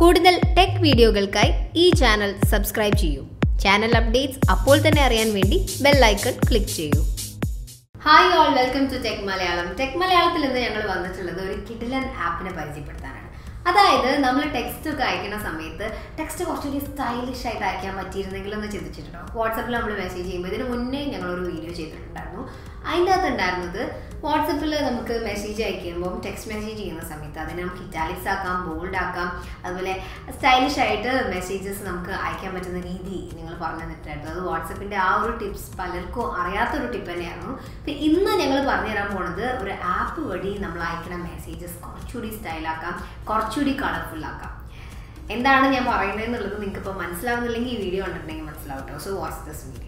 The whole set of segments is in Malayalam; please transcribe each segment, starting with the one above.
കൂടുതൽ ടെക് വീഡിയോകൾക്കായി ഈ ചാനൽ സബ്സ്ക്രൈബ് ചെയ്യൂ ചാനൽ അപ്ഡേറ്റ്സ് അപ്പോൾ തന്നെ അറിയാൻ വേണ്ടി ബെൽ ഐക്കൺ ക്ലിക്ക് ചെയ്യൂ hi all welcome to tech Malayalam tech മലയാളത്തിൽ ഇന്ന് ഞങ്ങൾ വന്നിട്ടുള്ളത് ഒരു കിഡിലൻ ആപ്പിനെ പരിചയപ്പെടുത്താനാണ് അതായത് നമ്മൾ ടെക്സ്റ്റ് ഒക്കെ അയക്കുന്ന സമയത്ത് ടെക്സ്റ്റ് കുറച്ചുകൂടി സ്റ്റൈലിഷ് ആയിട്ട് അയക്കാൻ പറ്റിയിരുന്നെങ്കിൽ എന്ന് ചിന്തിച്ചിട്ടുണ്ടോ വാട്സപ്പിൽ നമ്മൾ മെസ്സേജ് ചെയ്യുമ്പോൾ ഇതിന് മുന്നേ ഞങ്ങളൊരു വീഡിയോ ചെയ്തിട്ടുണ്ടായിരുന്നു അതിൻ്റെ അകത്ത് ഉണ്ടായിരുന്നത് വാട്സപ്പിൽ നമുക്ക് മെസ്സേജ് അയക്കുമ്പോൾ ടെക്സ്റ്റ് മെസ്സേജ് ചെയ്യുന്ന സമയത്ത് അതിനെ നമുക്ക് ഇറ്റാലിക്സ് ആക്കാം ബോൾഡ് ആക്കാം അതുപോലെ സ്റ്റൈലിഷ് ആയിട്ട് മെസ്സേജസ് നമുക്ക് അയക്കാൻ പറ്റുന്ന രീതി നിങ്ങൾ പറഞ്ഞു തന്നിട്ടായിരുന്നു അത് വാട്സപ്പിൻ്റെ ആ ഒരു ടിപ്സ് പലർക്കും അറിയാത്തൊരു ടിപ്പ് തന്നെയായിരുന്നു അപ്പം ഇന്ന് ഞങ്ങൾ പറഞ്ഞു തരാൻ പോണത് ഒരു ആപ്പ് വഴി നമ്മൾ അയക്കുന്ന മെസ്സേജസ് കുറച്ചുകൂടി സ്റ്റൈലാക്കാം കുറച്ചുകൂടി കളർഫുൾ ആക്കാം എന്താണ് ഞാൻ പറയുന്നത് എന്നുള്ളത് നിങ്ങൾക്ക് ഇപ്പോൾ മനസ്സിലാവുന്നില്ലെങ്കിൽ ഈ വീഡിയോ കണ്ടിട്ടുണ്ടെങ്കിൽ മനസ്സിലാവും കേട്ടോ സോ വാച്ച് ദിസ് വീഡിയോ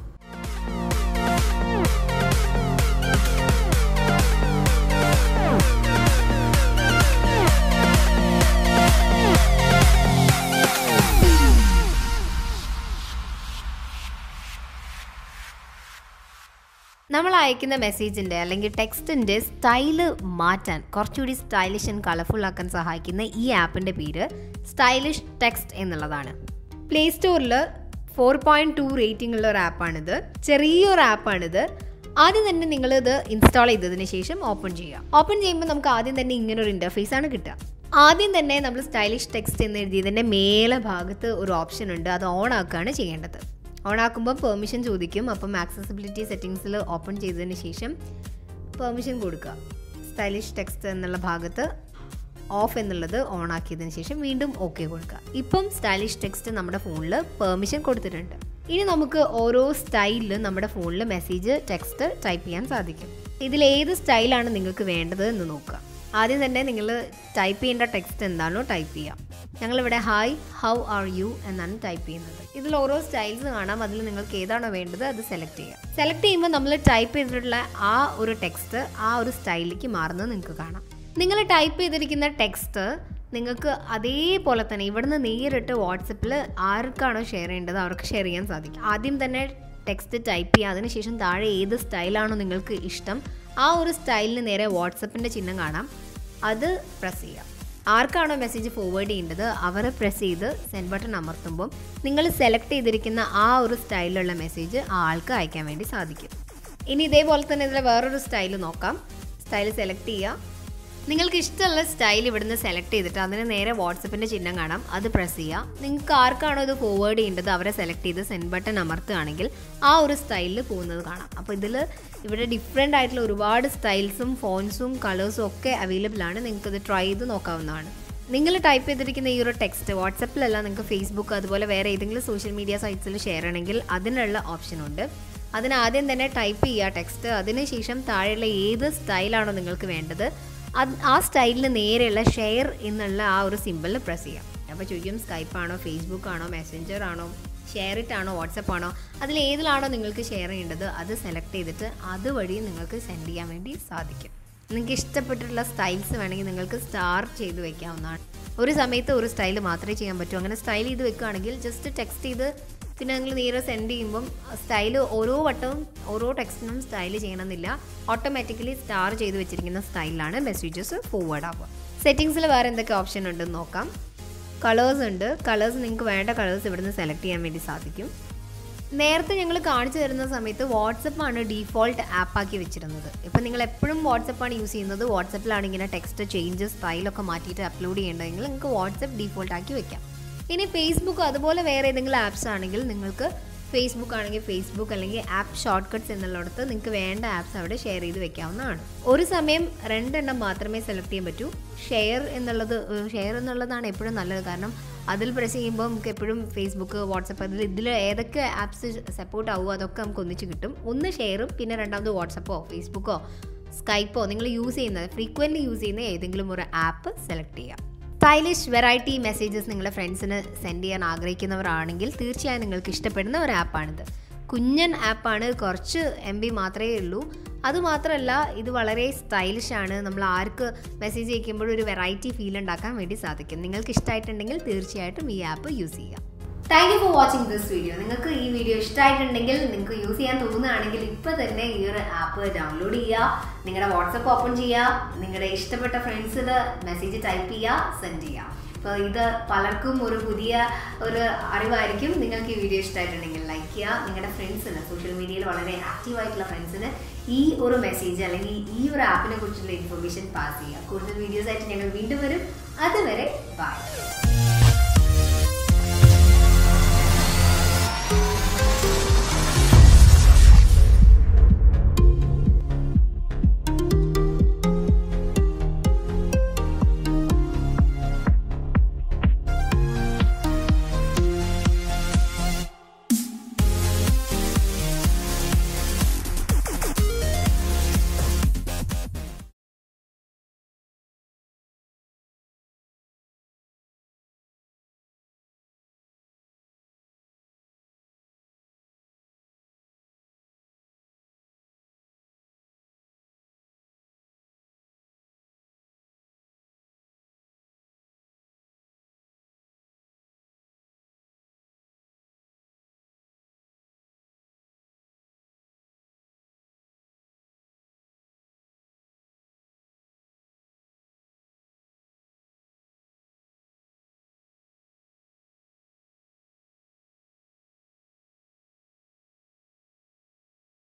നമ്മൾ അയക്കുന്ന മെസ്സേജിൻ്റെ അല്ലെങ്കിൽ ടെക്സ്റ്റിൻ്റെ സ്റ്റൈല് മാറ്റാൻ കുറച്ചുകൂടി സ്റ്റൈലിഷ് ആൻഡ് കളർഫുൾ ആക്കാൻ സഹായിക്കുന്ന ഈ ആപ്പിൻ്റെ പേര് സ്റ്റൈലിഷ് ടെക്സ്റ്റ് എന്നുള്ളതാണ് പ്ലേ സ്റ്റോറിൽ ഫോർ പോയിൻറ്റ് ടു റേറ്റിംഗ് ഉള്ള ഒരു ആപ്പാണിത് ചെറിയൊരു ആപ്പാണിത് ആദ്യം തന്നെ നിങ്ങൾ ഇത് ഇൻസ്റ്റാൾ ചെയ്തതിന് ശേഷം ഓപ്പൺ ചെയ്യുക ഓപ്പൺ ചെയ്യുമ്പോൾ നമുക്ക് ആദ്യം തന്നെ ഇങ്ങനെ ഒരു ഇൻ്റർഫേസ് ആണ് കിട്ടുക ആദ്യം തന്നെ നമ്മൾ സ്റ്റൈലിഷ് ടെക്സ്റ്റ് എന്ന് എഴുതിയതിൻ്റെ മേലെ ഭാഗത്ത് ഒരു ഓപ്ഷൻ ഉണ്ട് അത് ഓൺ ആക്കുകയാണ് ചെയ്യേണ്ടത് ഓൺ ആക്കുമ്പോൾ പെർമിഷൻ ചോദിക്കും അപ്പം ആക്സസിബിലിറ്റി സെറ്റിങ്സിൽ ഓപ്പൺ ചെയ്തതിന് ശേഷം പെർമിഷൻ കൊടുക്കുക സ്റ്റൈലിഷ് ടെക്സ്റ്റ് എന്നുള്ള ഭാഗത്ത് ഓഫ് എന്നുള്ളത് ഓൺ ആക്കിയതിന് ശേഷം വീണ്ടും ഓക്കെ കൊടുക്കുക ഇപ്പം സ്റ്റൈലിഷ് ടെക്സ്റ്റ് നമ്മുടെ ഫോണിൽ പെർമിഷൻ കൊടുത്തിട്ടുണ്ട് ഇനി നമുക്ക് ഓരോ സ്റ്റൈലിൽ നമ്മുടെ ഫോണിൽ മെസ്സേജ് ടെക്സ്റ്റ് ടൈപ്പ് ചെയ്യാൻ സാധിക്കും ഇതിൽ ഏത് സ്റ്റൈലാണ് നിങ്ങൾക്ക് വേണ്ടത് എന്ന് നോക്കുക ആദ്യം തന്നെ നിങ്ങൾ ടൈപ്പ് ചെയ്യേണ്ട ടെക്സ്റ്റ് എന്താണോ ടൈപ്പ് ചെയ്യാം ഞങ്ങളിവിടെ ഹായ് ഹൗ ആർ യു എന്നാണ് ടൈപ്പ് ചെയ്യുന്നത് ഇതിൽ ഓരോ സ്റ്റൈൽസ് കാണാം അതിൽ നിങ്ങൾക്ക് ഏതാണോ വേണ്ടത് അത് സെലക്ട് ചെയ്യാം സെലക്ട് ചെയ്യുമ്പോൾ നമ്മൾ ടൈപ്പ് ചെയ്തിട്ടുള്ള ആ ഒരു ടെക്സ്റ്റ് ആ ഒരു സ്റ്റൈലിലേക്ക് മാറുന്നത് നിങ്ങൾക്ക് കാണാം നിങ്ങൾ ടൈപ്പ് ചെയ്തിരിക്കുന്ന ടെക്സ്റ്റ് നിങ്ങൾക്ക് അതേപോലെ തന്നെ ഇവിടുന്ന് നേരിട്ട് വാട്സപ്പിൽ ആർക്കാണോ ഷെയർ ചെയ്യേണ്ടത് അവർക്ക് ഷെയർ ചെയ്യാൻ സാധിക്കും ആദ്യം തന്നെ ടെക്സ്റ്റ് ടൈപ്പ് ചെയ്യുക അതിനുശേഷം താഴെ ഏത് സ്റ്റൈലാണോ നിങ്ങൾക്ക് ഇഷ്ടം ആ ഒരു സ്റ്റൈലിന് നേരെ വാട്സപ്പിൻ്റെ ചിഹ്നം കാണാം അത് പ്രസ് ചെയ്യുക ആർക്കാണോ മെസ്സേജ് ഫോർവേഡ് ചെയ്യേണ്ടത് അവരെ പ്രസ് ചെയ്ത് സെൻഡ് ബട്ടൺ അമർത്തുമ്പോൾ നിങ്ങൾ സെലക്ട് ചെയ്തിരിക്കുന്ന ആ ഒരു സ്റ്റൈലിലുള്ള മെസ്സേജ് ആ ആൾക്ക് അയക്കാൻ വേണ്ടി സാധിക്കും ഇനി ഇതേപോലെ തന്നെ ഇതിൽ വേറൊരു സ്റ്റൈൽ നോക്കാം സ്റ്റൈൽ സെലക്ട് ചെയ്യുക നിങ്ങൾക്ക് ഇഷ്ടമുള്ള സ്റ്റൈൽ ഇവിടുന്ന് സെലക്ട് ചെയ്തിട്ട് അതിന് നേരെ വാട്സപ്പിൻ്റെ ചിഹ്നം കാണാം അത് പ്രസ് ചെയ്യുക നിങ്ങൾക്ക് ആർക്കാണോ ഇത് ഫോർവേഡ് ചെയ്യേണ്ടത് അവരെ സെലക്ട് ചെയ്ത് സെൻഡ് ബട്ടൺ അമർത്തുകയാണെങ്കിൽ ആ ഒരു സ്റ്റൈലിൽ പോകുന്നത് കാണാം അപ്പോൾ ഇതിൽ ഇവിടെ ഡിഫറെൻ്റ് ആയിട്ടുള്ള ഒരുപാട് സ്റ്റൈൽസും ഫോൺസും കളേഴ്സും ഒക്കെ അവൈലബിൾ ആണ് നിങ്ങൾക്ക് ഇത് ട്രൈ ചെയ്ത് നോക്കാവുന്നതാണ് നിങ്ങൾ ടൈപ്പ് ചെയ്തിരിക്കുന്ന ഈ ഒരു ടെക്സ്റ്റ് വാട്സപ്പിലല്ല നിങ്ങൾക്ക് ഫേസ്ബുക്ക് അതുപോലെ വേറെ ഏതെങ്കിലും സോഷ്യൽ മീഡിയ സൈറ്റ്സിൽ ഷെയർ ചെയ്യണമെങ്കിൽ അതിനുള്ള ഓപ്ഷൻ ഉണ്ട് അതിന് ആദ്യം തന്നെ ടൈപ്പ് ചെയ്യുക ടെക്സ്റ്റ് അതിനുശേഷം താഴെയുള്ള ഏത് സ്റ്റൈലാണോ നിങ്ങൾക്ക് വേണ്ടത് അത് ആ സ്റ്റൈലിന് നേരെയുള്ള ഷെയർ എന്നുള്ള ആ ഒരു സിമ്പിളിൽ പ്രസ് ചെയ്യാം അപ്പോൾ ചോദിക്കും സ്കൈപ്പ് ആണോ ഫേസ്ബുക്ക് ആണോ മെസ്സഞ്ചർ ആണോ ഷെയർ ഇറ്റ് ആണോ വാട്സപ്പ് ആണോ അതിൽ ഏതിലാണോ നിങ്ങൾക്ക് ഷെയർ ചെയ്യേണ്ടത് അത് സെലക്ട് ചെയ്തിട്ട് അതുവഴി നിങ്ങൾക്ക് സെൻഡ് ചെയ്യാൻ വേണ്ടി സാധിക്കും നിങ്ങൾക്ക് ഇഷ്ടപ്പെട്ടിട്ടുള്ള സ്റ്റൈൽസ് വേണമെങ്കിൽ നിങ്ങൾക്ക് സ്റ്റാർ ചെയ്ത് വെക്കാവുന്നതാണ് ഒരു സമയത്ത് ഒരു സ്റ്റൈൽ മാത്രമേ ചെയ്യാൻ പറ്റൂ അങ്ങനെ സ്റ്റൈൽ ചെയ്ത് വെക്കുകയാണെങ്കിൽ ജസ്റ്റ് ടെക്സ്റ്റ് ചെയ്ത് പിന്നെ നിങ്ങൾ നേരെ സെൻഡ് ചെയ്യുമ്പം സ്റ്റൈൽ ഓരോ വട്ടവും ഓരോ ടെക്സ്റ്റിനും സ്റ്റൈൽ ചെയ്യണമെന്നില്ല ഓട്ടോമാറ്റിക്കലി സ്റ്റാർ ചെയ്ത് വെച്ചിരിക്കുന്ന സ്റ്റൈലിലാണ് മെസ്സേജസ് ഫോർവേഡ് ആവുക സെറ്റിങ്സിൽ വേറെ എന്തൊക്കെ ഓപ്ഷൻ ഉണ്ടെന്ന് നോക്കാം കളേഴ്സ് ഉണ്ട് കളേഴ്സ് നിങ്ങൾക്ക് വേണ്ട കളേഴ്സ് ഇവിടുന്ന് സെലക്ട് ചെയ്യാൻ വേണ്ടി സാധിക്കും നേരത്തെ ഞങ്ങൾ കാണിച്ചു തരുന്ന സമയത്ത് വാട്സപ്പാണ് ഡീഫോൾട്ട് ആപ്പാക്കി വെച്ചിരുന്നത് ഇപ്പം നിങ്ങൾ എപ്പോഴും വാട്സപ്പാണ് യൂസ് ചെയ്യുന്നത് വാട്സപ്പിലാണ് ഇങ്ങനെ ടെക്സ്റ്റ് ചേഞ്ച് സ്റ്റൈലൊക്കെ മാറ്റിയിട്ട് അപ്ലോഡ് ചെയ്യേണ്ടതെങ്കിൽ നിങ്ങൾക്ക് വാട്സപ്പ് ഡീഫോൾട്ട് ആക്കി വെക്കാം ഇനി ഫേസ്ബുക്ക് അതുപോലെ വേറെ ഏതെങ്കിലും ആപ്സ് ആണെങ്കിൽ നിങ്ങൾക്ക് ഫേസ്ബുക്ക് ആണെങ്കിൽ ഫേസ്ബുക്ക് അല്ലെങ്കിൽ ആപ്പ് ഷോർട്ട് കട്ട്സ് എന്നുള്ളിടത്ത് നിങ്ങൾക്ക് വേണ്ട ആപ്സ് അവിടെ ഷെയർ ചെയ്ത് വെക്കാവുന്നതാണ് ഒരു സമയം രണ്ടെണ്ണം മാത്രമേ സെലക്ട് ചെയ്യാൻ പറ്റൂ ഷെയർ എന്നുള്ളത് ഷെയർ എന്നുള്ളതാണ് എപ്പോഴും നല്ലത് കാരണം അതിൽ പ്രസ് ചെയ്യുമ്പോൾ നമുക്ക് എപ്പോഴും ഫേസ്ബുക്ക് വാട്സപ്പ് അതിൽ ഇതിൽ ഏതൊക്കെ ആപ്സ് സപ്പോർട്ട് ആവുമോ അതൊക്കെ നമുക്ക് ഒന്നിച്ച് കിട്ടും ഒന്ന് ഷെയറും പിന്നെ രണ്ടാമത് വാട്സപ്പോ ഫേസ്ബുക്കോ സ്കൈപ്പോ നിങ്ങൾ യൂസ് ചെയ്യുന്നത് ഫ്രീക്വൻ്റ്ലി യൂസ് ചെയ്യുന്ന ഏതെങ്കിലും ഒരു ആപ്പ് സെലക്ട് ചെയ്യാം സ്റ്റൈലിഷ് വെറൈറ്റി മെസ്സേജസ് നിങ്ങളുടെ ഫ്രണ്ട്സിന് സെൻഡ് ചെയ്യാൻ ആഗ്രഹിക്കുന്നവരാണെങ്കിൽ തീർച്ചയായും നിങ്ങൾക്ക് ഇഷ്ടപ്പെടുന്ന ഒരു ആപ്പാണിത് കുഞ്ഞൻ ആപ്പാണ് കുറച്ച് എം ബി മാത്രമേ ഉള്ളൂ അതുമാത്രമല്ല ഇത് വളരെ സ്റ്റൈലിഷ് ആണ് നമ്മൾ ആർക്ക് മെസ്സേജ് അയക്കുമ്പോൾ ഒരു വെറൈറ്റി ഫീൽ ഉണ്ടാക്കാൻ വേണ്ടി സാധിക്കും നിങ്ങൾക്ക് ഇഷ്ടമായിട്ടുണ്ടെങ്കിൽ തീർച്ചയായിട്ടും ഈ ആപ്പ് യൂസ് ചെയ്യാം thank you for watching this video നിങ്ങൾക്ക് ഈ വീഡിയോ ഇഷ്ടമായിട്ടുണ്ടെങ്കിൽ നിങ്ങൾക്ക് യൂസ് ചെയ്യാൻ തോന്നുകയാണെങ്കിൽ ഇപ്പോൾ തന്നെ ഈ ഒരു ആപ്പ് ഡൗൺലോഡ് ചെയ്യുക നിങ്ങളുടെ വാട്സപ്പ് ഓപ്പൺ ചെയ്യുക നിങ്ങളുടെ ഇഷ്ടപ്പെട്ട ഫ്രണ്ട്സിന് മെസ്സേജ് ടൈപ്പ് ചെയ്യുക സെൻഡ് ചെയ്യുക അപ്പോൾ ഇത് പലർക്കും ഒരു പുതിയ ഒരു അറിവായിരിക്കും നിങ്ങൾക്ക് ഈ വീഡിയോ ഇഷ്ടമായിട്ടുണ്ടെങ്കിൽ ലൈക്ക് ചെയ്യുക നിങ്ങളുടെ ഫ്രണ്ട്സിന് സോഷ്യൽ മീഡിയയിൽ വളരെ ആക്റ്റീവ് ആയിട്ടുള്ള ഫ്രണ്ട്സിന് ഈ ഒരു മെസ്സേജ് അല്ലെങ്കിൽ ഈ ഒരു ആപ്പിനെ കുറിച്ചുള്ള ഇൻഫർമേഷൻ പാസ് ചെയ്യുക കൂടുതൽ വീഡിയോസ് ആയിട്ട് ഞങ്ങൾ വീണ്ടും വരും അതുവരെ ബൈ